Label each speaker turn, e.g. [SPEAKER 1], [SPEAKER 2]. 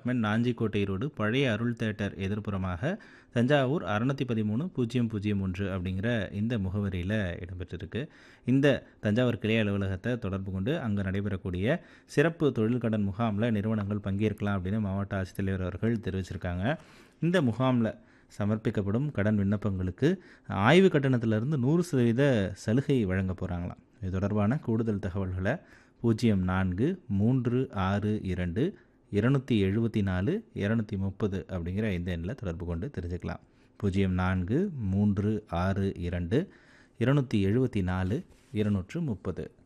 [SPEAKER 1] apartment Nanjikottai road பழைய அருள் theatre எதிர்ப்புறமாக Thanjavur அறுநூத்தி பதிமூணு பூஜ்ஜியம் பூஜ்ஜியம் ஒன்று அப்படிங்கிற இந்த முகவரியில் இடம்பெற்றிருக்கு இந்த தஞ்சாவூர் கிளை அலுவலகத்தை தொடர்பு கொண்டு அங்கே நடைபெறக்கூடிய சிறப்பு தொழில் கடன் முகாமில் நிறுவனங்கள் பங்கேற்கலாம் அப்படின்னு மாவட்ட ஆட்சித்தலைவர் அவர்கள் தெரிவிச்சிருக்காங்க இந்த முகாமில் சமர்ப்பிக்கப்படும் கடன் விண்ணப்பங்களுக்கு ஆய்வு கட்டணத்திலிருந்து நூறு சதவீத சலுகை வழங்க போகிறாங்களாம் இது தொடர்பான கூடுதல் தகவல்களை பூஜ்ஜியம் நான்கு மூன்று ஆறு இரண்டு இருநூற்றி எழுபத்தி நாலு இரநூத்தி முப்பது அப்படிங்கிற இந்த எண்ணில் தொடர்பு கொண்டு தெரிஞ்சுக்கலாம் பூஜ்ஜியம் நான்கு மூன்று ஆறு இரண்டு இருநூற்றி எழுபத்தி நாலு இருநூற்று முப்பது